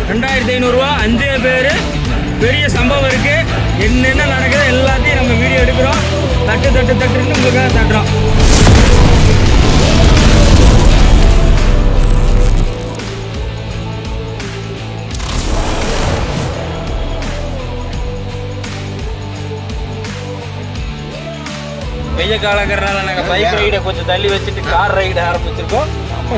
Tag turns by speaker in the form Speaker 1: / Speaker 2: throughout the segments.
Speaker 1: ரெண்டாயிரத்தி ஐநூறுரூவா அஞ்சே பேர் பெரிய சம்பவம் இருக்கு என்னென்ன நடக்குது எல்லாத்தையும் நம்ம வீடியோ எடுக்கிறோம் தட்டு தட்டு தட்டுன்னு உங்களுக்காக தட்டுறோம் வெய்ய காலங்கிறனால நாங்கள் பைக் ரைடை கொஞ்சம் தள்ளி வச்சுட்டு கார் ரைடு ஆரம்பிச்சிருக்கோம்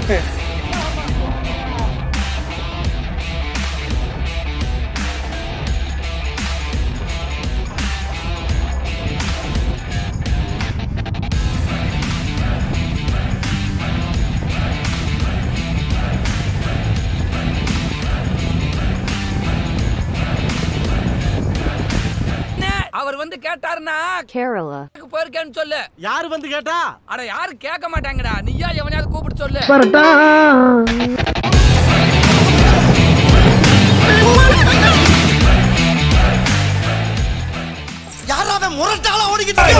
Speaker 2: அவர் வந்து கேட்டாருன்னா
Speaker 3: Kerala.
Speaker 2: போயிருக்கேன்னு சொல்லு
Speaker 4: யாரு வந்து கேட்டா
Speaker 2: அட யாரும் கேட்க மாட்டாங்கடா நீயா எவனையாவது கூப்பிட்டு சொல்லு
Speaker 4: யாராவது முரட்டால ஓடிக்கிட்டு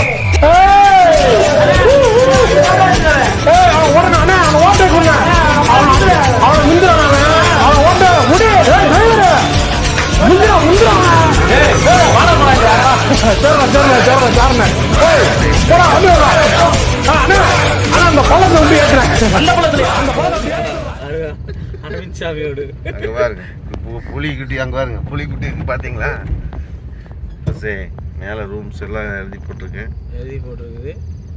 Speaker 1: அரவிந்த் சாமியோடு
Speaker 5: அங்க பாருங்க பு- புலிக்குட்டி அங்க பாருங்க புலிக்குட்டி இருக்கு பாத்தீங்களா சரி மேல ரூம்ஸ் எல்லாம் எழுதி போட்டிருக்கேன்
Speaker 1: எழுதி போட்டிருக்குது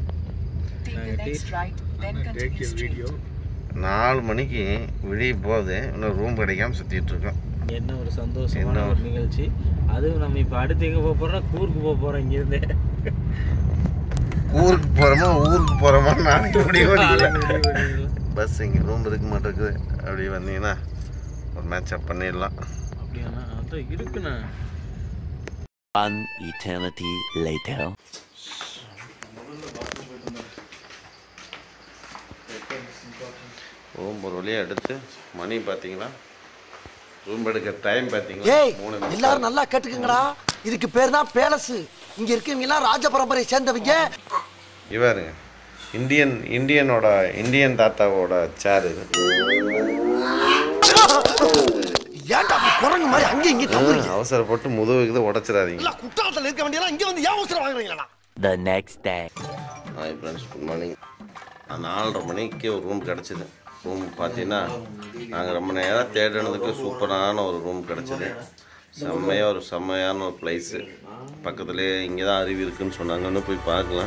Speaker 1: வீடியோ
Speaker 5: நாலு மணிக்கு விடிய போகுது இன்னும் ரூம் கிடைக்காம சுத்திட்டு இருக்கோம்
Speaker 1: என்ன ஒரு சந்தோஷமான
Speaker 5: என்ன
Speaker 1: ஒரு நிகழ்ச்சி அதுவும் நம்ம இப்போ அடுத்து எங்கே போக போகிறோம் கூருக்கு போக போகிறோம் இங்கேருந்து
Speaker 5: ஊருக்கு போறோமா ஊருக்கு போறோமா நாளைக்கு முடிவு இல்லை பஸ் இங்கே ரூம் இருக்க மாட்டேங்குது அப்படி வந்தீங்கன்னா ஒரு மேட்ச் அப் பண்ணிடலாம்
Speaker 1: அப்படியாண்ணா அதான் இருக்குண்ணா
Speaker 6: One eternity later.
Speaker 5: ரூம் ஒரு வழியாக எடுத்து மணி பார்த்தீங்களா ரூம் எடுக்க டைம் பார்த்தீங்களா
Speaker 4: ஏய்
Speaker 5: மூணு நிமிஷம்.
Speaker 4: எல்லாரும் நல்லா கேட்டுக்கங்கடா இதுக்கு பேர் தான் பேலஸ் இங்க இருக்கவங்க எல்லாம் ராஜ பரம்பரை சேர்ந்தவங்க
Speaker 5: இவருங்க இந்தியன் இந்தியனோட இந்தியன் தாத்தாவோட சேர் இது
Speaker 4: ஏன்டா அப்படி குரங்கு மாதிரி அங்கேயும் இங்கேயும் தப்புறீங்க
Speaker 5: அவசரப்பட்டு முதுகுக்கு உடச்சிடாதீங்க
Speaker 4: எல்லாம் குற்றாலத்துல இருக்க வேண்டியதெல்லாம் இங்க வந்து ஏன் அவசரம் வாங்குறீங்களா
Speaker 6: The next day.
Speaker 5: Hi friends good morning நாலரை மணிக்கு ஒரு ரூம் கிடச்சிது ரூம் பார்த்தீங்கன்னா நாங்கள் ரொம்ப நேரம் தேடினதுக்கு சூப்பரான ஒரு ரூம் கிடச்சிது செம்மையாக ஒரு செம்மையான ஒரு பிளேஸு பக்கத்துலேயே இங்கே தான் அருவி இருக்குன்னு சொன்னாங்கன்னு போய் பார்க்கலாம்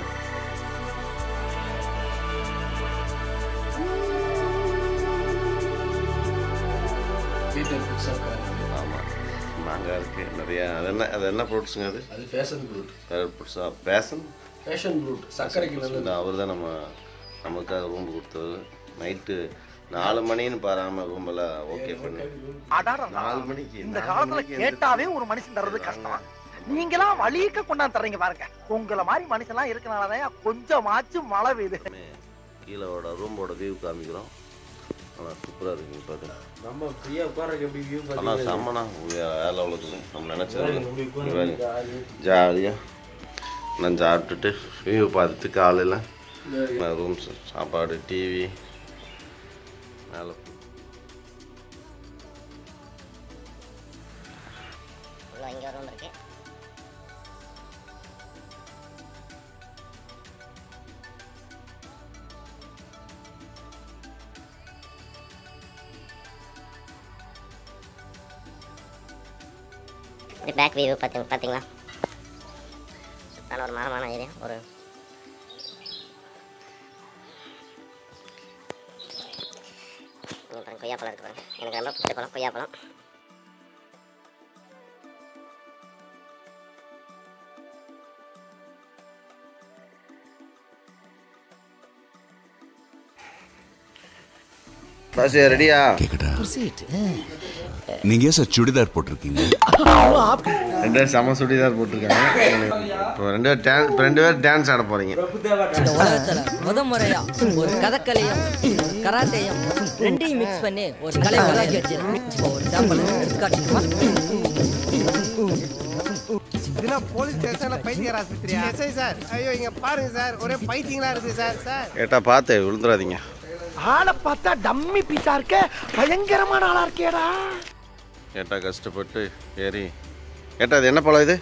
Speaker 5: ஆமாம் மாங்காய் இருக்குது நிறையா அது என்ன அது என்ன ஃப்ரூட்ஸுங்க அது
Speaker 7: அது ஃபேஷன் ஃப்ரூட்
Speaker 5: ஃப்ரூட்ஸா பேசன்
Speaker 7: ஃபேஷன் ஃப்ரூட் சர்க்கரைக்கு நல்லது
Speaker 5: இந்த அவர் தான் நம்ம நமக்காக ரூம் கொடுத்தவர் நைட்டு நாலு மணின்னு பாராம ரூமில் ஓகே பண்ணி நாலு மணிக்கு
Speaker 4: இந்த
Speaker 5: நாலு
Speaker 4: காலத்துல
Speaker 5: மணிக்கு
Speaker 4: கேட்டாவே ஒரு மனுஷன் தர்றது கஷ்டம் நீங்களாம் வழிக்க கொண்டாந்து தர்றீங்க பாருங்க உங்களை மாதிரி மனுஷன்லாம் இருக்கனாலதான் கொஞ்சமாச்சும் மழை பெய்யுது
Speaker 5: கீழோட ரூமோட வியூ காமிக்கிறோம் நல்லா சூப்பராக இருக்குங்க பார்த்து
Speaker 1: நம்ம ஃப்ரீயாக உட்காரக்கு எப்படி வியூ
Speaker 5: ஆனால் செம்மனா வேலை அவ்வளோக்குது நம்ம நினச்சது ஜாலியாக நான் சாப்பிட்டுட்டு வியூ பார்த்துட்டு காலையில் ரூம் சாப்பாடு டிவி மேலே
Speaker 8: இங்கே ரூம் இருக்கு இது பேக் வியூ பார்த்து பார்த்தீங்களா சுத்தான ஒரு மரமான ஏரியா ஒரு இங்க பாருங்க கொய்யாப்பழம் இருக்கு பாருங்க எனக்கு ரொம்ப பிடிச்ச பழம் கொய்யாப்பழம்
Speaker 5: பஸ் ரெடியா
Speaker 9: நீங்க ஏன் சார் சுடிதார் போட்டிருக்கீங்க
Speaker 5: ரெண்டு பேரும் செம சுடிதார் போட்டிருக்காங்க இப்போ ரெண்டு பேர் டான்ஸ் இப்போ ரெண்டு பேர் டான்ஸ் ஆட போகிறீங்க
Speaker 10: இந்த உலகத்துல முத முறையா ஒரு கதக்கலையும் கராத்தையும் ரெண்டையும் மிக்ஸ் பண்ணி ஒரு கலை உருவாக்கி வச்சிருக்கேன் இப்போ ஒரு சாம்பிள் எடுத்து காட்டுமா
Speaker 11: இதெல்லாம் போலீஸ் ஸ்டேஷன்ல பைத்தியர் ஆஸ்பத்திரியா எஸ்ஐ சார் ஐயோ இங்க பாருங்க சார் ஒரே பைத்தியங்களா இருக்கு சார் சார்
Speaker 5: கேட்டா பார்த்து விழுந்துடாதீங்க
Speaker 4: ஆளை பார்த்தா டம்மி பீஸா இருக்க பயங்கரமான ஆளா இருக்கேடா
Speaker 5: ஏட்டா கஷ்டப்பட்டு ஏறி ஏட்டா இது என்ன பழம் இது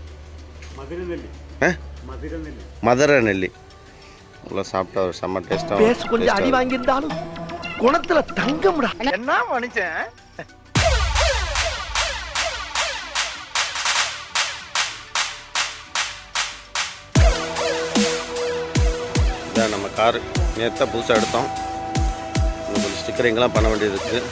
Speaker 5: ஆ? மதுரை நெல்லி உள்ள சாப்பிட்டா ஒரு செம்ம டேஸ்ட்டாக
Speaker 4: பேச கொஞ்சம் அடி வாங்கியிருந்தாலும் குணத்துல தங்கம்டா என்ன மனுஷன்
Speaker 5: இதான் நம்ம காரு நேற்று புதுசாக எடுத்தோம் இன்னும் கொஞ்சம் ஸ்டிக்கரிங்லாம் பண்ண வேண்டியது இருக்குது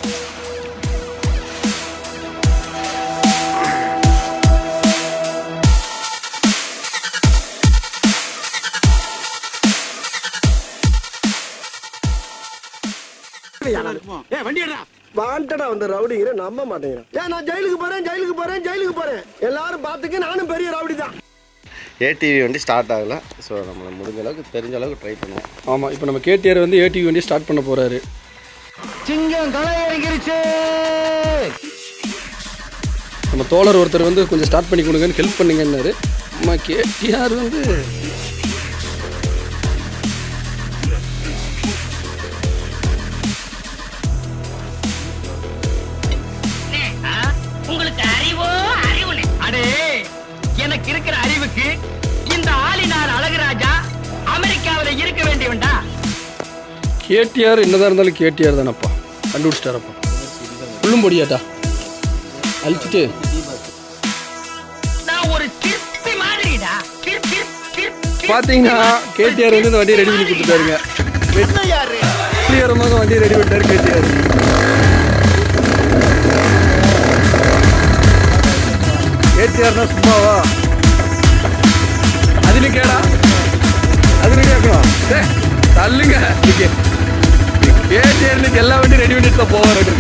Speaker 11: வாண்டடா வந்த ரவுடிங்கிற நம்ப மாட்டேங்கிறான் ஏன் நான் ஜெயிலுக்கு போறேன் ஜெயிலுக்கு போறேன் ஜெயிலுக்கு போறேன் எல்லாரும் பாத்துக்க நானும் பெரிய ரவுடி தான்
Speaker 5: ஏடிவி வண்டி ஸ்டார்ட் ஆகலை ஸோ நம்ம முடிஞ்ச அளவுக்கு தெரிஞ்ச அளவுக்கு ட்ரை பண்ணுவோம்
Speaker 7: ஆமாம் இப்போ நம்ம கேடிஆர் வந்து ஏடிவி வண்டி ஸ்டார்ட் பண்ண போகிறாரு
Speaker 4: சிங்கம் களை இறங்கிருச்சு
Speaker 7: நம்ம தோழர் ஒருத்தர் வந்து கொஞ்சம் ஸ்டார்ட் பண்ணி கொடுங்கன்னு ஹெல்ப் பண்ணுங்கன்னாரு நம்ம கேடிஆர் வந்து
Speaker 3: உங்களுக்கு அறிவோ அறிவு அடே எனக்கு இருக்கிற அறிவுக்கு இந்த ஆளினார் அழகுராஜா அமெரிக்காவில இருக்க வேண்டியவன்டா
Speaker 7: கேடிஆர் என்னதான் இருந்தாலும் கேடிஆர் தானப்பா கண்டுபிடிச்சிட்டாரப்பா புள்ளும் பொடியாட்டா அழிச்சிட்டு
Speaker 3: நான் ஒரு சிற்பி மாதிரிடா சிற் சிற் சிற்
Speaker 7: பார்த்தீங்கன்னா கேடிஆர் வந்து இந்த வண்டியை ரெடி பண்ணி கொடுத்துட்டாருங்க வெற்றிகரமாக வண்டியை ரெடி பண்ணிட்டாரு கேடிஆர் கேடிஆர்னா சும்மாவா அதிலும் கேடா அதிலும் கேட்கணும் டேய், தள்ளுங்க கேடிஆர் எல்லா வண்டியும் ரெடி பண்ணிட்டு தான் போவார்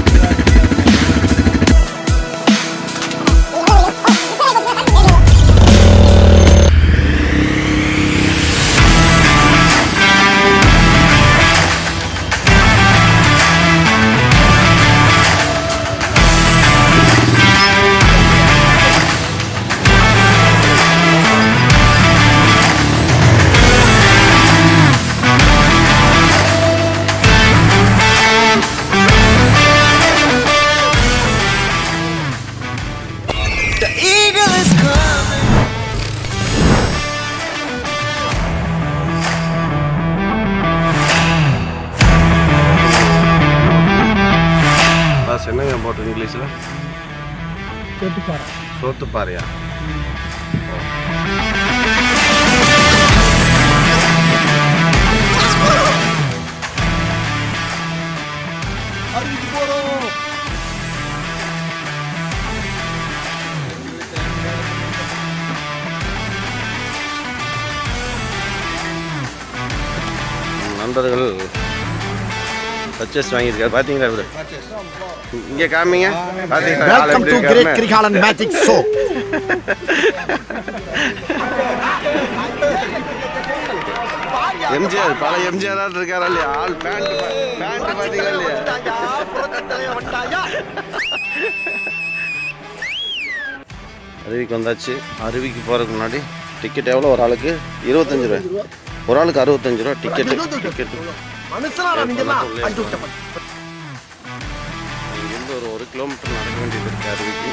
Speaker 5: பாஸ் என்னங்க போட்டு இங்கிலீஷில் சோத்துப்பாறையா நம்ம நண்பர்கள் பர்ச்சேஸ் வாங்கியிருக்காரு பார்த்தீங்களா இவரு இங்கே காமிங்க பார்த்தீங்களா ஆள் எப்படி இருக்காருன்னு?
Speaker 4: கிரிகாலன் மேஜிக் ஷோ
Speaker 5: எம்ஜிஆர் பல எம்ஜிஆர் இருக்காரா இல்லையா ஆள் பேண்ட் பேண்ட் பார்த்தீங்களா இல்லையா அருவிக்கு வந்தாச்சு அருவிக்கு போகிறதுக்கு முன்னாடி டிக்கெட் எவ்வளோ ஒரு ஆளுக்கு இருபத்தஞ்சு ரூபா ஒரு ஆளுக்கு அறுபத்தஞ்சு ரூபா டிக்கெட்டு டிக்கெட்டு
Speaker 4: மனுஷனா நீங்கெல்லாம் அஞ்சு விட்ட
Speaker 5: இங்கேருந்து ஒரு ஒரு கிலோமீட்டர் நடக்க வேண்டியது இருக்கு அருவிக்கு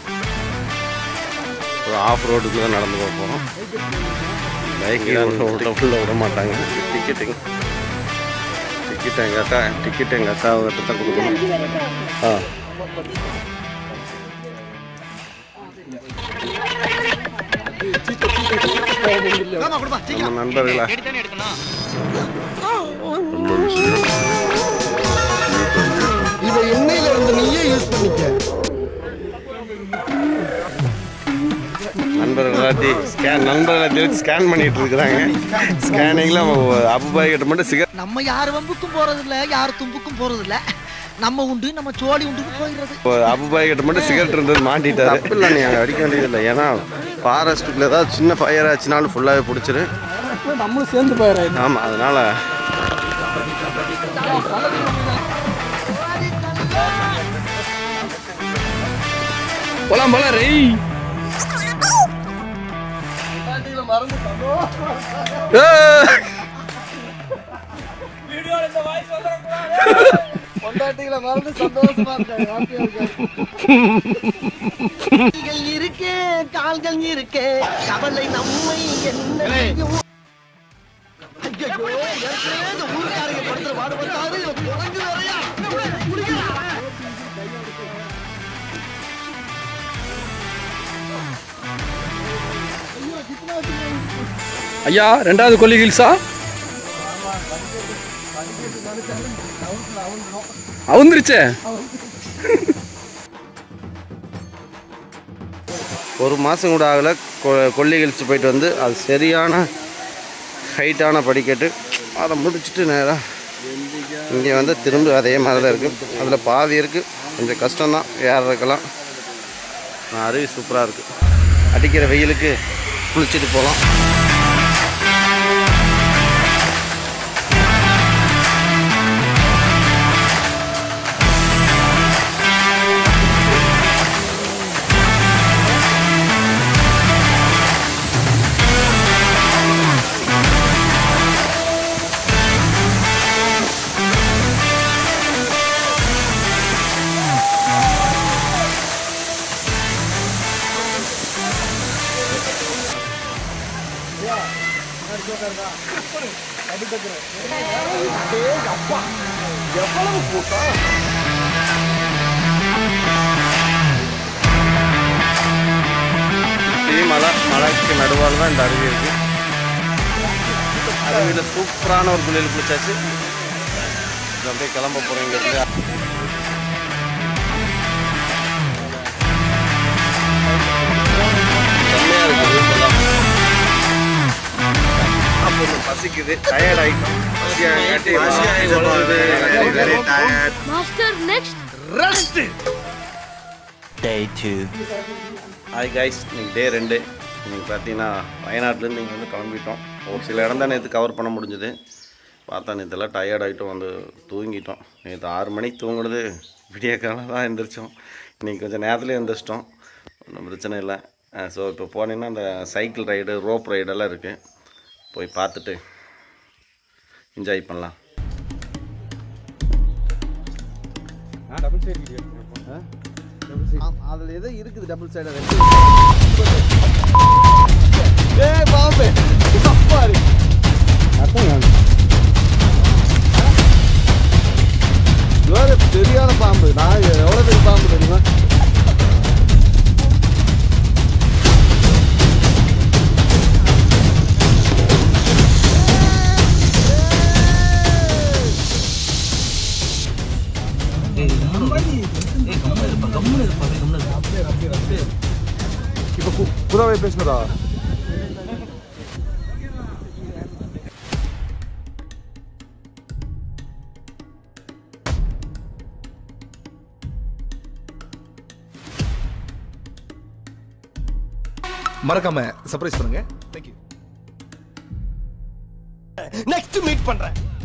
Speaker 5: ஒரு ஆஃப் ரோடுக்கு தான் நடந்து போக போகிறோம் பைக்கில் உள்ள உள்ள உள்ள விட மாட்டாங்க டிக்கெட்டுங்க டிக்கெட் எங்கள் அக்கா டிக்கெட் எங்கள் அக்கா கிட்ட தான் கொடுக்கணும் ஆ நம்ம நண்பர்களா
Speaker 11: இதை எண்ணெயில இருந்து நீயே யூஸ் பண்ணிக்க
Speaker 5: நண்பர்கள் எல்லாத்தையும் ஸ்கேன் நண்பர்கள் எல்லாத்தையும் ஸ்கேன் பண்ணிட்டு இருக்கிறாங்க ஸ்கேனிங்கில் அபுபாய் கிட்ட மட்டும் சிகரெட்
Speaker 4: நம்ம யார் வம்புக்கும் போறது இல்ல யார் தும்புக்கும் போறது இல்ல நம்ம உண்டு நம்ம சோழி உண்டுன்னு போயிடுறது
Speaker 5: அபுபாய் கிட்ட மட்டும் சிகரெட் இருந்தது மாட்டிட்டாரு தப்பு இல்லை நீங்கள் அடிக்க வேண்டியது இல்லை ஏன்னா ஃபாரஸ்ட்டுக்குள்ள ஏதாவது சின்ன ஃபயர் ஆச்சுனாலும் ஃபுல்லாகவே பிடிச்சிரு
Speaker 7: நம்மளும் சேர்ந்து போயிடுறோம்
Speaker 5: ஆமாம் அதனால்
Speaker 7: போலாம் போலாம் ரெய்
Speaker 11: பொண்டாட்டிகளை மறந்து சந்தோஷமா இருக்காங்க ஹாப்பியா இருக்காங்க
Speaker 4: கைகள் இருக்கே கால்கள் இருக்கே கவலை நம்மை என்ன செய்யும்? ஐயையோ, ஏற்கனவே இந்த ஊர்க்காரங்க படுத்துற பாடுபட்டாரு, இவன் குரங்கு வேறயா? குடிக்கிறா.
Speaker 7: ஐயா ரெண்டாவது கொல்லி ஹில்ஸா அவுந்துருச்சே
Speaker 5: ஒரு மாதம் கூட ஆகலை கொ- கொல்லி ஹில்ஸ் போயிட்டு வந்து அது சரியான ஹைட்டான படிக்கட்டு அதை முடிச்சுட்டு நேராக இங்கே வந்து திரும்ப அதே மாதிரி தான் இருக்குது அதில் பாதி இருக்குது கொஞ்சம் கஷ்டம்தான் ஏறதுக்கெல்லாம் ஆனா, அருவி சூப்பராக இருக்குது அடிக்கிற வெயிலுக்கு குளிச்சுட்டு போகலாம்
Speaker 11: எவ்வளவு கூட்டம்
Speaker 5: சுற்றி மலை மலைக்கு நடுவால் தான் இந்த அருவி இருக்குது அருவியில் சூப்பரான ஒரு குளியல் குளிச்சாச்சு இது அப்படியே கிளம்ப போகிறோம் இங்கேருந்து செம்மையாக இருக்குது ரூமெல்லாம் கொஞ்சம் பசிக்குது டயர்ட் ஆகிட்டோம்
Speaker 12: master next
Speaker 11: rest
Speaker 6: Day 2.
Speaker 5: Hi guys இன்னைக்கு டே ரெண்டு இன்னைக்கு பார்த்தீங்கன்னா வயநாட்டிலேருந்து இங்கே வந்து கிளம்பிட்டோம் ஒரு சில இடம் தான் நேற்று கவர் பண்ண முடிஞ்சுது பார்த்தா நேற்றுலாம் டயர்ட் ஆகிட்டோம் வந்து தூங்கிட்டோம் நேற்று ஆறு மணிக்கு தூங்குனது விடிய காலம் தான் எந்திரிச்சோம் இன்றைக்கி கொஞ்சம் நேரத்துலேயே எந்திரிச்சிட்டோம் ஒன்றும் பிரச்சனை இல்லை ஸோ இப்போ போனீங்கன்னா அந்த சைக்கிள் ரைடு ரோப் ரைடெல்லாம் இருக்குது போய் பார்த்துட்டு என்ஜாய் பண்ணலாம்
Speaker 11: அதுல ஏதோ இருக்குது டபுள் சைடு ஏய் பாம்பு அப்பா இருக்கு வேற சரியான பாம்பு நான் எவ்வளவு பெரிய பாம்பு தெரியுமா இப்ப கு- புறாவை பேசுனதா
Speaker 13: மறக்காம சர்ப்ரைஸ் பண்ணுங்க தேங்க்யூ
Speaker 11: நெக்ஸ்ட் மீட் பண்றேன்